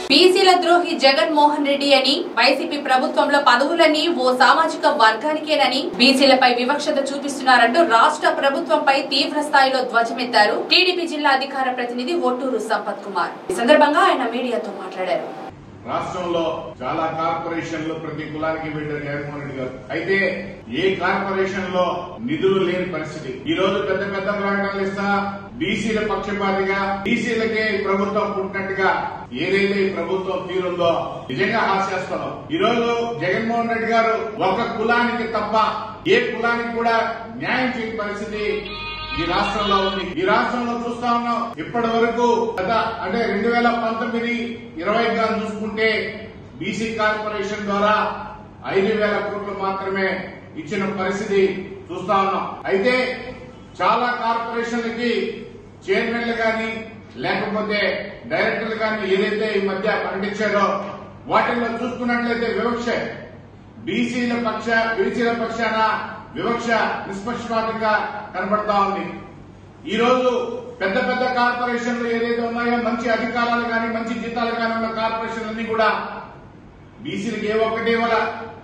బీసీల ద్రోహి జగన్మోహన్ రెడ్డి అని వైసీపీ ప్రభుత్వంలో పదవులన్నీ ఓ సామాజిక వర్గానికేనని బీసీలపై వివక్షత చూపిస్తున్నారంటూ రాష్ట్ర ప్రభుత్వంపై తీవ్ర స్థాయిలో ధ్వజమెత్తారు టీడీపీ జిల్లా అధికార ప్రతినిధి ఒట్టూరు సంపత్ కుమార్ ఈ సందర్భంగా ఆయన మీడియాతో మాట్లాడారు రాష్ట్రంలో చాలా కార్పొరేషన్లు ప్రతి కులానికి పెట్టారు జగన్మోహన్ రెడ్డి గారు అయితే ఏ కార్పొరేషన్ లో నిధులు లేని పరిస్థితి ఈ రోజు పెద్ద పెద్ద ప్రకటనలు ఇస్తా బీసీల పక్షపాతిగా బీసీలకే ఈ ప్రభుత్వం పుట్టినట్టుగా ఏదైతే ఈ ప్రభుత్వం తీరుందో నిజంగా హాస్యాస్పదం ఈ రోజు జగన్మోహన్ రెడ్డి గారు ఒక కులానికి తప్ప ఏ కులానికి కూడా న్యాయం చేయని పరిస్థితి ఈ రాష్ట్రంలో ఉంది ఈ రాష్ట్రంలో చూస్తా ఉన్నాం ఇప్పటి వరకు గత అంటే రెండు వేల పంతొమ్మిది ఇరవై గాని చూసుకుంటే బీసీ కార్పొరేషన్ ద్వారా ఐదు వేల కోట్లు మాత్రమే ఇచ్చిన పరిస్థితి చూస్తా ఉన్నాం అయితే చాలా కార్పొరేషన్లకి చైర్మన్లు గాని లేకపోతే డైరెక్టర్లు గాని ఏదైతే ఈ మధ్య ప్రకటించారో వాటిల్లో చూసుకున్నట్లయితే వివక్ష బీసీల పక్ష బీసీల పక్షాన వివక్ష నిష్పక్షపాతంగా కనబడతా ఉంది ఈ రోజు పెద్ద పెద్ద కార్పొరేషన్లు ఏదైతే ఉన్నాయో మంచి అధికారాలు కానీ మంచి జీతాలు కానీ ఉన్న కార్పొరేషన్లన్నీ కూడా బీసీలకి ఏ ఒక్కటి ఇవ్వాల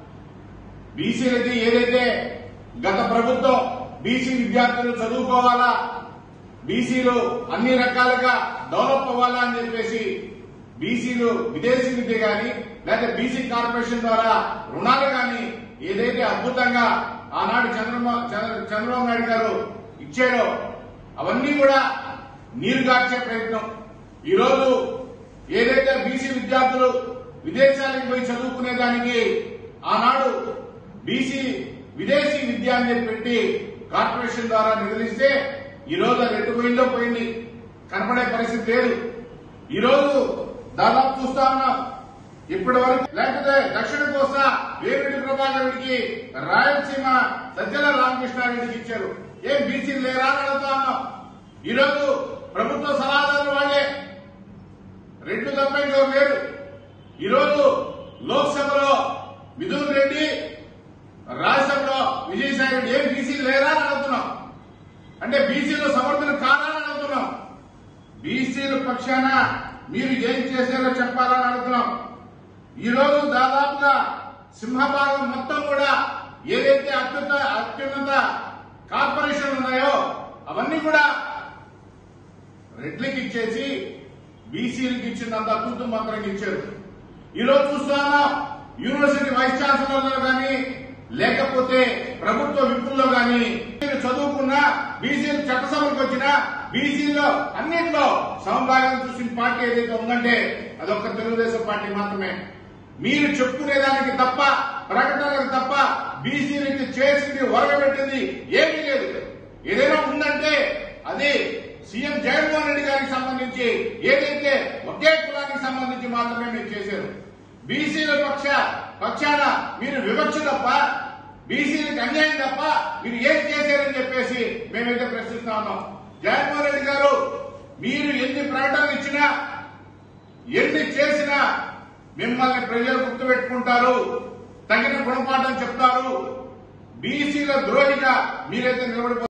బీసీలకి ఏదైతే గత ప్రభుత్వం బీసీ విద్యార్థులు చదువుకోవాలా బీసీలు అన్ని రకాలుగా డెవలప్ అవ్వాలా అని చెప్పేసి బీసీలు విదేశీ విద్య గాని లేదా బీసీ కార్పొరేషన్ ద్వారా రుణాలు గాని ఏదైతే అద్భుతంగా ఆనాడు చంద్రబాబు చంద్ర- చంద్రబాబు నాయుడు గారు ఇచ్చాడో అవన్నీ కూడా నీరు గార్చే ప్రయత్నం ఈ రోజు ఏదైతే బీసీ విద్యార్థులు విదేశాలకు పోయి చదువుకునే దానికి ఆనాడు బీసీ విదేశీ విద్య అని చెప్పి పెట్టి కార్పొరేషన్ ద్వారా నిధులిస్తే ఈ రోజు అది ఎటు పోయిందో పోయింది కనపడే పరిస్థితి లేదు ఈ రోజు దాదాపు చూస్తా ఉన్నాం ఇప్పటి వరకు లేకపోతే దక్షిణ కోస్తా వేమిరెడ్డి ప్రభాకర్ రెడ్డికి రాయలసీమ సజ్జల రామకృష్ణారెడ్డికి ఇచ్చారు ఏం బీసీ లేరా అని అడుగుతా ఉన్నాం ఈ రోజు ప్రభుత్వ సలహాదారులు వాళ్లే రెండు తప్ప ఇంకో లేరు ఈ రోజు లోక్సభలో మిథున్ రెడ్డి రాజ్యసభలో విజయసాయి రెడ్డి ఏం బీసీలు లేరా అని అడుగుతున్నాం అంటే బీసీలో సమర్థులు కాదా అని అడుగుతున్నాం బీసీల పక్షాన మీరు ఏం చేశారో చెప్పాలని అడుగుతున్నాం ఈ రోజు దాదాపుగా సింహభాగం మొత్తం కూడా ఏదైతే అత్యుత అత్యున్నత కార్పొరేషన్లు ఉన్నాయో అవన్నీ కూడా రెడ్లకి ఇచ్చేసి బీసీలకు ఇచ్చినంత అద్భుతం మాత్రం ఇచ్చారు ఈ రోజు చూస్తున్నాం యూనివర్సిటీ వైస్ ఛాన్సలర్లో కానీ లేకపోతే ప్రభుత్వ విప్పుల్లో కానీ మీరు చదువుకున్న బీసీలు చట్టసభలకు వచ్చిన బీసీలో అన్నింటిలో సమభాగం చూసిన పార్టీ ఏదైతే ఉందంటే అదొక్క తెలుగుదేశం పార్టీ మాత్రమే మీరు చెప్పుకునేదానికి తప్ప ప్రకటనలకు తప్ప బీసీలకి చేసింది ఒరగబెట్టింది ఏమీ లేదు ఏదైనా ఉందంటే అది సీఎం జగన్మోహన్ రెడ్డి గారికి సంబంధించి ఏదైతే ఒకే కులానికి సంబంధించి మాత్రమే మీరు చేశారు బీసీల పక్ష పక్షాన మీరు వివక్ష తప్ప బీసీలకు అన్యాయం తప్ప మీరు ఏం చేశారని చెప్పేసి మేమైతే ప్రశ్నిస్తా ఉన్నాం జగన్మోహన్ రెడ్డి గారు మీరు ఎన్ని ప్రకటనలు ఇచ్చినా ఎన్ని చేసినా మిమ్మల్ని ప్రజలు గుర్తుపెట్టుకుంటారు తగిన గుణపాఠం చెప్తారు బీసీల ద్రోహిగా మీరైతే నిలబడిపో